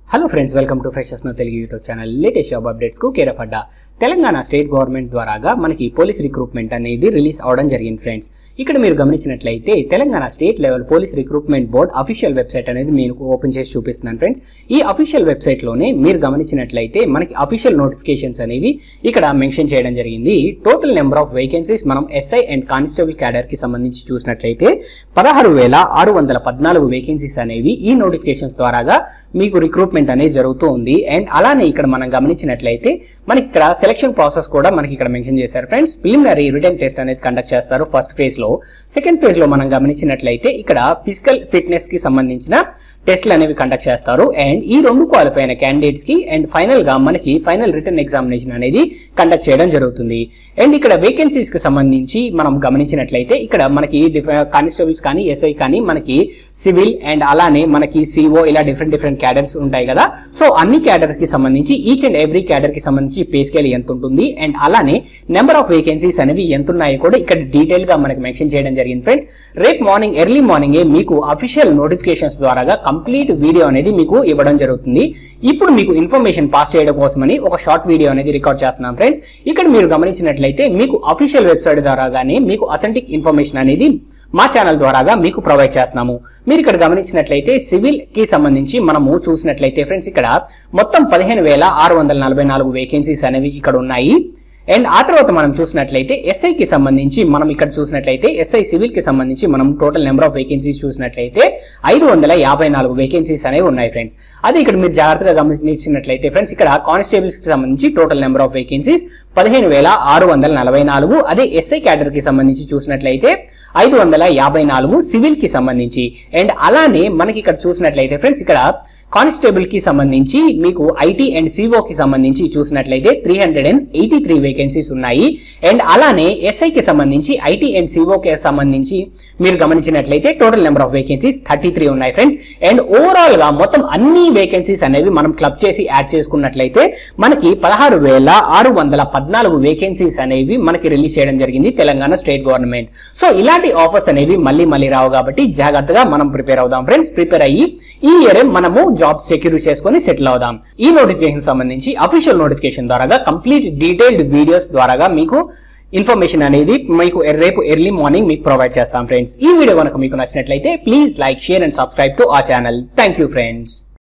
hello friends welcome to freshers no Telugu YouTube channel latest job updates కు care of అడ్డా Telangana state government ద్వారాగా మనకి police recruitment అనేది release అవడం జరిగింది ఫ్రెండ్స్ ఇక్కడ మీరు గమనించినట్లయితే Telangana state level police recruitment board official website అనేది నేను ఓపెన్ చేసి చూపిస్తున్నాను ఫ్రెండ్స్ ఈ అఫీషియల్ వెబ్సైట్లోనే మీరు గమనించినట్లయితే మనకి అఫీషియల్ నోటిఫికేషన్స్ అనేవి ఇక్కడ మెన్షన్ చేయడం జరిగింది టోటల్ నెంబర్ ఆఫ్ వేకెన్సీస్ మనం ఎస్ఐ అండ్ కానిస్టేబుల్ క్యాడర్ కి సంబంధించి చూసినట్లయితే పదహారు వేల ఆరు వందల పద్నాలుగు వేకెన్సీస్ అనేవి ఈ నోటిఫికేషన్స్ ద్వారాగా మీకు రిక్రూట్మెంట్ అనేది జరుగుతూ ఉంది అండ్ అలానే ఇక్కడ మనం గమనించినట్లయితే మనకి ఇక్కడ సెలక్షన్ ప్రాసెస్ కూడా మనకి ఇక్కడ మెన్షన్ చేశారు ఫ్రెండ్స్ ప్రిలిమినరీ రిటర్న్ టెస్ట్ అనేది కండక్ట్ చేస్తారు ఫస్ట్ ఫేజ్ లో సెకండ్ ఫేజ్ లో మనం గమనించినట్లయితే ఇక్కడ ఫిజికల్ ఫిట్నెస్ కి సంబంధించిన టెస్ట్లు అనేవి కండక్ట్ చేస్తారు అండ్ ఈ రెండు క్వాలిఫై అయిన క్యాండిడేట్స్ కి అండ్ ఫైనల్ గా మనకి ఫైనల్ రిటర్న్ ఎగ్జామినేషన్ అనేది కండక్ట్ చేయడం జరుగుతుంది అండ్ ఇక్కడ వేకెన్సీస్ కి సంబంధించి మనం గమనించినట్లయితే ఇక్కడ మనకి కానిస్టేబుల్స్ కానీ ఎస్ఐ కానీ మనకి సివిల్ అండ్ అలానే మనకి సిఓ ఇలా డిఫరెంట్ డిఫరెంట్ క్యాడర్స్ ఉంటాయి కదా సో అన్ని క్యాడర్ కి సంబంధించి ఈచ్ అండ్ ఎవ్రీ క్యాడర్ కి సంబంధించి పే స్కేల్ ఎంత ఉంటుంది అండ్ అలానే నెంబర్ ఆఫ్ వేకెన్సీస్ అనేవి ఎంత ఉన్నాయో కూడా ఇక్కడ డీటెయిల్ గా మనకి మెన్షన్ చేయడం జరిగింది ఫ్రెండ్స్ రేపు మార్నింగ్ ఎర్లీ మార్నింగే మీకు అఫీషియల్ నోటిఫికేషన్స్ ద్వారా కంప్లీట్ వీడియో అనేది మీకు ఇవ్వడం జరుగుతుంది ఇప్పుడు మీకు ఇన్ఫర్మేషన్ పాస్ చేయడం కోసమని ఒక షార్ట్ వీడియో అనేది రికార్డ్ చేస్తున్నాం ఫ్రెండ్స్ ఇక్కడ మీరు గమనించినట్లయితే మీకు అఫీషియల్ వెబ్సైట్ ద్వారాగానే మీకు అథెంటిక్ ఇన్ఫర్మేషన్ అనేది మా ఛానల్ ద్వారాగా మీకు ప్రొవైడ్ చేస్తున్నాము మీరు ఇక్కడ గమనించినట్లయితే సివిల్ కి సంబంధించి మనము చూసినట్లయితే ఫ్రెండ్స్ ఇక్కడ మొత్తం పదిహేను వేల ఆరు వందల నలభై నాలుగు వేకెన్సీస్ అనేవి ఇక్కడ ఉన్నాయి అండ్ ఆ తర్వాత మనం చూసినట్లయితే ఎస్ఐ కి సంబంధించి మనం ఇక్కడ చూసినట్లయితే ఎస్ఐ సివిల్ కి సంబంధించి మనం టోటల్ నెంబర్ ఆఫ్ వేకెన్సీస్ చూసినట్లయితే ఐదు వందల యాభై నాలుగు వేకెన్సీస్ అనేవి ఉన్నాయి ఫ్రెండ్స్ అది ఇక్కడ మీరు జాగ్రత్తగా గమనించినట్లయితే ఫ్రెండ్స్ ఇక్కడ కానిస్టేబుల్స్ కి సంబంధించి టోటల్ నెంబర్ ఆఫ్ వేకెన్సీస్ పదిహేను వేల ఆరు వందల నలభై నాలుగు అదే ఎస్ఐ క్యాడర్ కి సంబంధించి చూసినట్లయితే ఐదు వందల యాభై నాలుగు సివిల్ కి సంబంధించి అండ్ అలానే మనకి ఇక్కడ చూసినట్లయితే ఫ్రెండ్స్ ఇక్కడ కానిస్టేబుల్ కి సంబంధించి మీకు ఐటీ అండ్ సిఓ కి సంబంధించి చూసినట్లయితే three hundred and eighty three vacancies ఉన్నాయి అండ్ అలానే ఎస్ఐ కి సంబంధించి ఐటీ అండ్ సిఓ కి సంబంధించి మీరు గమనించినట్లయితే total number of vacancies thirty three ఉన్నాయి ఫ్రెండ్స్ అండ్ ఓవరాల్ గా మొత్తం అన్ని వేకెన్సీస్ అనేవి మనం క్లబ్ చేసి యాడ్ చేసుకున్నట్లయితే మనకి పదహారు వేల ఆరు వందల పద్నాలుగు వేకెన్సీస్ అనేవి మనకి రిలీజ్ చేయడం జరిగింది తెలంగాణ స్టేట్ గవర్నమెంట్ సో ఇలాంటి ఆఫర్స్ అనేవి మళ్ళీ మళ్ళీ రావు కాబట్టి జాగ్రత్తగా మనం ప్రిపేర్ అవుదాం ఫ్రెండ్స్ ప్రిపేర్ అయ్యి ఈ ఇయర్ మనము జాబ్ సెక్యూర్ చేసుకొని సెటిల్ అవుదాం ఈ నోటిఫికేషన్ సంబంధించి అఫీషియల్ నోటిఫికేషన్ ద్వారా కంప్లీట్ డీటెయిల్డ్ వీడియోస్ ద్వారా మీకు ఇన్ఫర్మేషన్ అనేది మీకు రేపు ఎర్లీ మార్నింగ్ మీకు ప్రొవైడ్ చేస్తాం ఫ్రెండ్స్ ఈ వీడియో కనుక మీకు నచ్చినట్లయితే please like share and subscribe to ఆ ఛానల్ థ్యాంక్ యూ ఫ్రెండ్స్